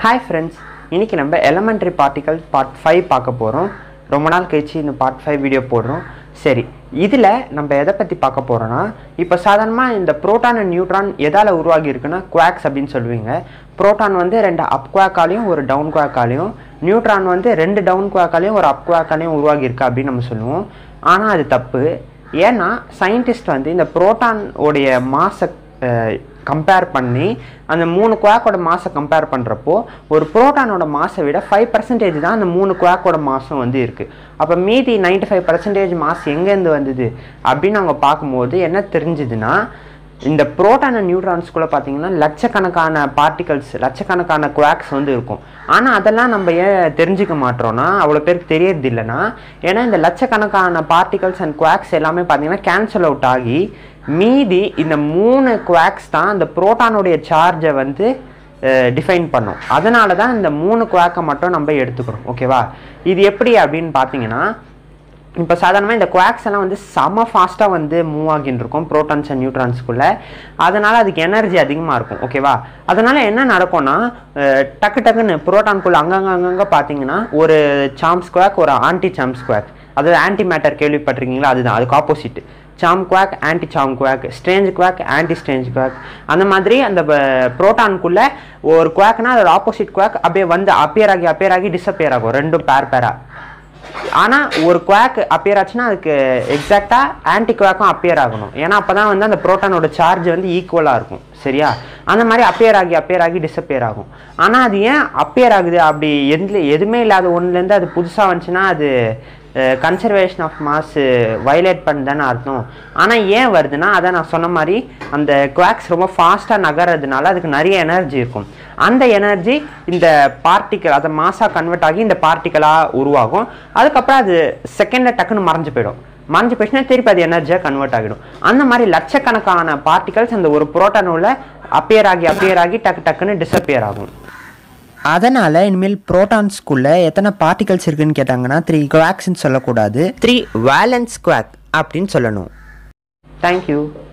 hi friends இன்னைக்கு நம்ம elementary particle part five பார்க்க போகிறோம் ரொம்ப நாள் கழிச்சு இந்த பார்ட் ஃபைவ் வீடியோ போடுறோம் சரி இதில் நம்ம எதை பற்றி பார்க்க போகிறோன்னா இப்போ சாதாரணமாக இந்த புரோட்டான் அண்ட் நியூட்ரான் எதால் உருவாகி இருக்குன்னா குவாக்ஸ் அப்படின்னு சொல்லுவீங்க புரோட்டான் வந்து ரெண்டு அப் குவாக்காலையும் ஒரு டவுன் குவாக்காலையும் நியூட்ரான் வந்து ரெண்டு டவுன் குவாக்காலையும் ஒரு அப் குவாக்காலையும் உருவாகி இருக்கு அப்படின்னு நம்ம சொல்லுவோம் ஆனால் அது தப்பு ஏன்னா சயின்டிஸ்ட் வந்து இந்த புரோட்டான் உடைய மாச கம்பேர் பண்ணி அந்த மூணு குவாக்கோட மாசை கம்பேர் பண்ணுறப்போ ஒரு புரோட்டானோட மாசை விட ஃபைவ் பர்சன்டேஜ் தான் அந்த மூணு குவாக்கோட மாசம் வந்து இருக்குது அப்போ மீதி நைன்டி ஃபைவ் பர்சன்டேஜ் மாஸ் எங்கேருந்து வந்தது அப்படின்னு அவங்க பார்க்கும்போது என்ன தெரிஞ்சுதுன்னா இந்த புரோட்டான் அண்ட் நியூட்ரான்ஸ்குள்ளே பார்த்தீங்கன்னா லட்சக்கணக்கான பார்ட்டிகல்ஸ் லட்சக்கணக்கான குவாக்ஸ் வந்து இருக்கும் ஆனால் அதெல்லாம் நம்ம ஏன் தெரிஞ்சுக்க மாட்டோம்னா அவ்வளோ பேருக்கு தெரியறது இல்லைன்னா ஏன்னா இந்த லட்சக்கணக்கான பார்ட்டிகல்ஸ் அண்ட் குவாக்ஸ் எல்லாமே பார்த்தீங்கன்னா கேன்சல் அவுட் ஆகி மீதி இந்த மூணு குவாக்ஸ் தான் அந்த புரோட்டானுடைய சார்ஜை வந்து டிஃபைன் பண்ணும் அதனால தான் இந்த மூணு குவாக்கை மட்டும் நம்ம எடுத்துக்கிறோம் ஓகேவா இது எப்படி அப்படின்னு பார்த்தீங்கன்னா இப்போ சாதாரணமாக இந்த குவாக்ஸ் எல்லாம் வந்து செம ஃபாஸ்ட்டாக வந்து மூவ் ஆகின்னு இருக்கும் ப்ரோட்டான்ஸ் அண்ட் நியூட்ரான்ஸ்குள்ளே அதனால் அதுக்கு எனர்ஜி அதிகமாக இருக்கும் ஓகேவா அதனால் என்ன நடக்கும்னா அஹ், டக்கு டக்குன்னு புரோட்டான்குள்ளே அங்கங்கே அங்கங்கே பார்த்தீங்கன்னா ஒரு சாம் ஸ்குவாக் ஒரு ஆன்டி சாம் ஸ்குவாக் அதாவது ஆன்டி மேட்டர் கேள்விப்பட்டிருக்கீங்களா அதுதான் அதுக்கு opposite Sam quack anti Sam quack strange quack anti strange quack அந்த மாதிரி அந்த ப்ரோட்டானுக்குள்ளே ஒரு குவாக்னா அதோட ஆப்போசிட் குவாக் அப்படியே வந்து அப்பியர் ஆகி அப்பியர் ஆகி டிஸப்பியர் ஆகும் ரெண்டும் பேர் பேரா ஆனால் ஒரு குவாக் அப்பியர் ஆச்சுன்னா அதுக்கு எக்ஸாக்டாக ஆன்டி குவாக்கும் அப்பியர் ஆகணும் ஏன்னா அப்போ தான் வந்து அந்த புரோட்டானோட சார்ஜ் வந்து ஈக்குவலாக இருக்கும் சரியா அந்த மாதிரி அப்பியர் ஆகி அப்பியர் ஆகி டிஸப்பியர் ஆகும் ஆனால் அது ஏன் அப்பியர் ஆகுது அப்படி எந்த எதுவுமே இல்லாத ஒன்றுலேருந்து அது புதுசாக வந்துச்சுன்னா அது கன்சர்வேஷன் ஆஃப் மாஸ் வயலேட் பண்ணுதானே அர்த்தம் ஆனால் ஏன் வருதுன்னா அதான் நான் சொன்ன மாதிரி அந்த குவாக்ஸ் ரொம்ப ஃபாஸ்ட்டாக நகர்றதுனால அதுக்கு நிறைய எனர்ஜி இருக்கும் அந்த எனர்ஜி இந்த பார்ட்டிக்கல் அதை மாஸாக கன்வெர்ட் ஆகி இந்த பார்ட்டிக்கலாக உருவாகும் அதுக்கப்புறம் அது செகண்டில் டக்குன்னு மறைஞ்சு போயிடும் மறைஞ்சு போயிடுச்சுன்னா திருப்பி அது எனர்ஜியாக கன்வெர்ட் ஆகிடும் அந்த மாதிரி லட்சக்கணக்கான பார்ட்டிகல்ஸ் அந்த ஒரு புரோட்டானோட அப்பியர் ஆகி அப்பியர் ஆகி டக்கு டக்குன்னு டிஸப்பியர் ஆகும் அதனால் இனிமேல் ப்ரோட்டான்ஸ்குள்ளே எத்தனை பார்ட்டிகல்ஸ் இருக்குன்னு கேட்டாங்கன்னா த்ரீ குவாக்ஸ்ன்னு சொல்லக்கூடாது த்ரீ வேலன்ஸ் குவாக் அப்படின்னு சொல்லணும் தேங்க்யூ